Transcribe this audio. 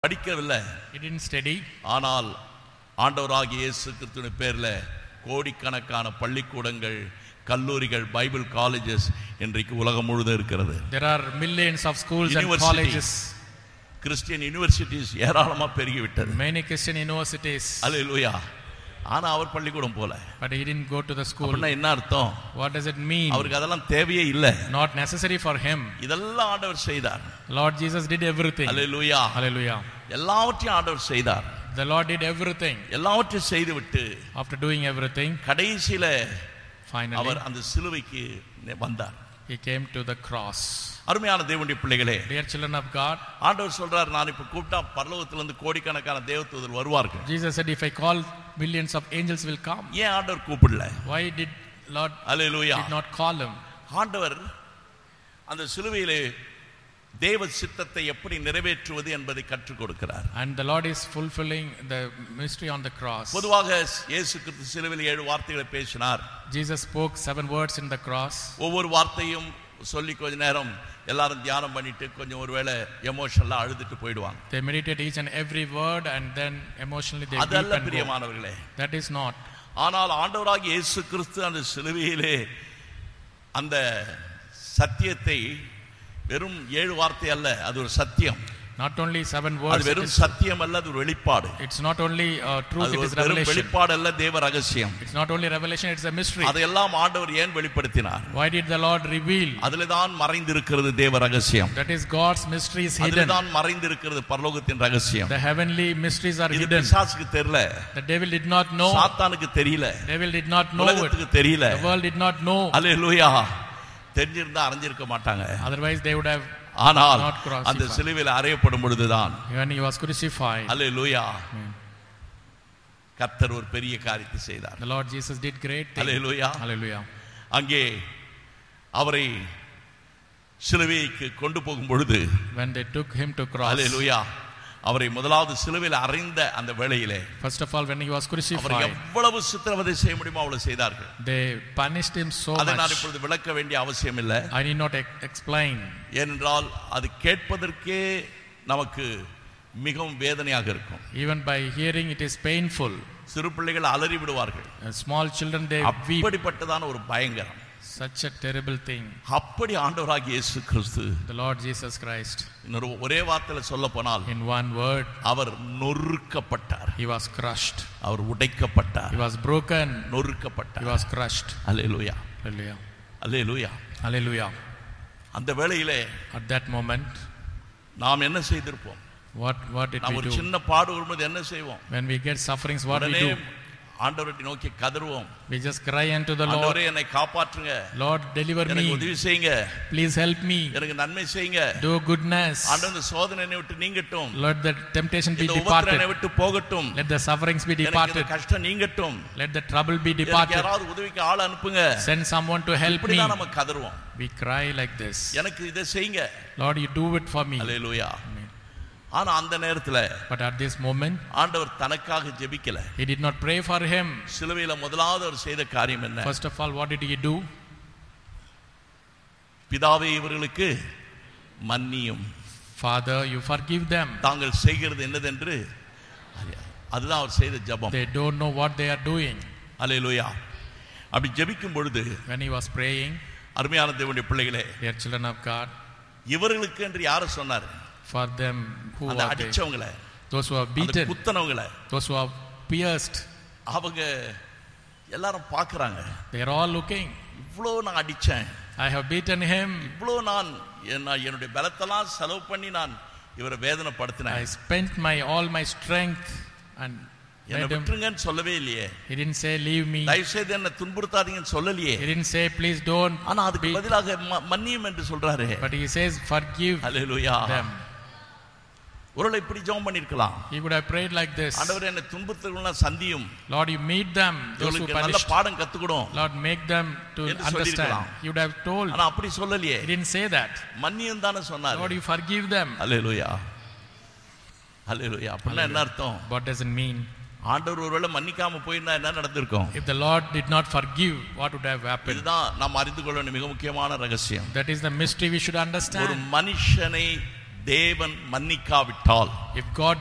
படிக்கவில்லை He didn't study. ஆனால் ஆண்டவராகிய இயேசு கிறிஸ்துவின் பேர்ல கோடிக்கணக்கான பள்ளிக்கூடங்கள் கல்லூரிகள் பைபிள் காலேஜஸ் இன்றைக்கு உலகம் முழுதும் இருக்கிறது There are millions of schools and University. colleges, Christian universities ஏராளமா பெருகிவிட்டது many Christian universities, அல்லேலூயா ஆனா அவர் பள்ளிக்கூடம் போல but he didn't go to the school. அப்படின்னா என்ன அர்த்தம் What does it mean? அவருக்கு அதெல்லாம் தேவையே இல்லை Not necessary for him. இதெல்லாம் ஆண்டவர் செய்தார் Lord Jesus did everything. Hallelujah Hallelujah. எல்லாவற்றையும் ஆண்டவர் செய்தார் The Lord did everything. எல்லாவற்றையும் செய்துவிட்டு After doing everything, கடைசியில finally, அவர் அந்த சிலுவைக்கு வந்தார் he came to the cross. அருமையான தேவனுடைய பிள்ளைகளே Dear children of God, ஆண்டவர் சொல்றார் நான் இப்ப கூப்பிட்டா பரலோகத்திலிருந்து கோடிக்கணக்கான தேவதூதர் வருவார்கள் Jesus said, if I call, millions of angels will come. ஏன் ஆண்டவர் கூப்பிடல Why did Lord hallelujah did not call him? ஆண்டவர் அந்த சிலுவையிலே தேவ சித்தத்தை எப்படி நிறைவேற்றுவது என்பதை கற்றுக் கொடுக்கிறார் And the Lord is fulfilling the mystery on the cross. பொதுவாக இயேசு கிறிஸ்து சிலுவையில் ஏழு வார்த்தைகளை பேசினார் Jesus spoke seven words in the cross. ஒவ்வொரு வார்த்தையும் சொல்லி கொஞ்ச நேரம் எல்லாரும் தியானம் பண்ணிட்டு கொஞ்சம் ஒருவேளை எமோஷனலா அழுதுட்டு போயிடுவாங்க They meditate each and every word and then emotionally they weep அதல்ல and go. பிரியமானவர்களே That is not. ஆனால் ஆண்டவராகிய இயேசு கிறிஸ்து அந்த சிலுவையிலே அந்த சத்தியத்தை வெறும் ஏழு வார்த்தை அல்ல அது ஒரு சத்தியம் Not only seven அது words, it வெறும் is, சத்தியம் அல்ல அது ஒரு வெளிப்பாடு it's not only uh, truth, அது it ஒரு is வெறும் revelation. வெளிப்பாடு அல்ல தேவ ரகசியம் It's not only revelation, it's a mystery. அதையெல்லாம் ஆண்டவர் ஏன் வெளிப்படுத்தினார் Why did the Lord reveal? அதிலே தான் மறைந்திருக்கிறது தேவ ரகசியம் That is God's mysteries அதிலே hidden. தான் மறைந்திருக்கிறது பரலோகத்தின் ரகசியம் The heavenly mysteries are இது hidden. பிசாசுக்கு தெரியல The devil did not know. சாத்தானுக்கு தெரியல Devil did not know it. உலகத்துக்கு தெரியல The world did not know. அல்லேலூயா தெரிஞ்சிருந்தா அறிஞ்சிருக்க மாட்டாங்க Otherwise, they would have, ஆனால் Not crucified. அந்த சிலுவையில் அறையப்படும் பொழுதுதான் when he was crucified, அல்லேலூயா கர்த்தர் ஒரு பெரிய காரியத்தை செய்தார் the Lord Jesus did great things. Hallelujah Hallelujah. அங்கே அவரை சிலுவைக்கு கொண்டு போகும் பொழுது When they took him to cross, அல்லேலூயா அவரை முதலாவது சிலுவையில் அறைந்த அந்த வேளையிலே first of all, when he was அவரை crucified, எவ்வளவு சித்திரவதை செய்ய முடியுமோ அவ்வளவு செய்தார்கள் they punished him so அதை நான் much. இப்பொழுது விளக்க வேண்டிய அவசியம் இல்லை I need not ex- explain. ஏனென்றால் அது கேட்பதற்கே நமக்கு மிகவும் வேதனையாக இருக்கும் Even by hearing, it is painful. சிறு பிள்ளைகள் அலறி விடுவார்கள் Uh, small children, they weep. அப்படிப்பட்டதான ஒரு பயங்கரம் Such a terrible thing. அப்படி ஆண்டவராகிய இயேசு கிறிஸ்து The Lord Jesus Christ, இன்னொரு ஒரே வார்த்தையில சொல்ல போனால் in one word, our நொறுக்கப்பட்டார் he was crushed. Our உடைக்கப்பட்டார் He was broken. He நொறுக்கப்பட்டார் was crushed. Hallelujah Hallelujah. Hallelujah Hallelujah. அந்த வேளையிலே At that moment, நாம் என்ன செய்திருப்போம் what, what did நாம் we ஒரு do? சின்ன பாடு வரும்போது என்ன செய்வோம் When we get sufferings, what we உடனே do? ஆண்டவரை நோக்கி கதறுவோம் We just cry unto the Lord, ஆண்டவரே என்னை காப்பாற்றுங்க Lord, deliver எனக்கு me. உதவி செய்யுங்க Please help me. எனக்கு நன்மை செய்யுங்க Do goodness. ஆண்டவர் இந்த சோதனை என்னை விட்டு நீங்கட்டும் Let the temptation be இந்த உபத்திரம் என்னை departed. விட்டு போகட்டும் Let the sufferings be எனக்கு இந்த departed. கஷ்டம் நீங்கட்டும் Let the trouble be எனக்கு departed. யாராவது உதவிக்கு ஆள் அனுப்புங்க Send someone to help me. இப்படிதான் நம்ம கதறுவோம் We cry like this. எனக்கு இதை செய்யுங்க Lord, you do it for me. Hallelujah Amen. ஆனா அந்த நேரத்துல But at this moment, ஆண்டவர் தனக்காக ஜெபிக்கல he did not pray for him. சிலுவையில முதலாவது அவர் செய்த காரியம் என்ன First of all, what did he do? பிதாவே இவர்களுக்கு மன்னியும் Father, you forgive them. தாங்கள் செய்கிறது என்னதென்று அறியா- அதுதான் அவர் செய்த ஜெபம் They don't know what they are doing. அல்லேலூயா அப்படி ஜெபிக்கும் பொழுது When he was praying, அருமையான தேவனுடைய பிள்ளைகளே dear children of God, இவர்களுக்கு என்று யார சொன்னார் for them who அந்த are they? அடிச்சவங்கள Those who are அந்த beaten, குத்தனவங்கள those who are pierced, அவங்க எல்லாரும் பார்க்கறாங்க they are all looking. இவ்வளோ நான் அடிச்சேன் I have beaten him. இவ்வளோ நான் என்ன- என்னுடைய பலத்தெல்லாம் செலவு பண்ணி நான் இவரை I வேதனைப்படுத்தினேன் spent my all my strength and என்னை made him. விட்டுருங்கன்னு சொல்லவே இல்லையே He didn't say leave me. தயவு செய்து என்ன துன்புறுத்தாதீங்கன்னு சொல்லலையே He didn't say please don't. ஆனா அதுக்கு beat." பதிலாக ம- மன்னியும் என்று சொல்றாரு But he says forgive hallelujah them. ஒருவேளை இப்படி ஜெபம் பண்ணிருக்கலாம் He could have prayed like this. ஆண்டவரே என்னை துன்புறுத்தவங்கள சந்தியும் Lord, you meet them, those who இவங்களுக்கு நல்ல punished. பாடம் கத்துக்கணும் Lord, make them to என்று understand. சொல்லியிருக்கலாம். He would have told. ஆனா அப்படி சொல்லலையே He didn't say that. மன்னியும் தானே சொன்னார் Lord, you forgive them. அல்லேலூயா அல்லேலூயா அப்படின்னா என்ன அர்த்தம் What does it mean? ஆண்டவர் ஒருவேளை மன்னிக்காம போயிருந்தா என்ன நடந்திருக்கும் If the Lord did not forgive, what would have happened? இதுதான் நாம் அறிந்து கொள்ள வேண்டிய மிக முக்கியமான ரகசியம் That is the mystery we should ஒரு understand. மனுஷனை தேவன் மன்னிக்காவிட்டால் If God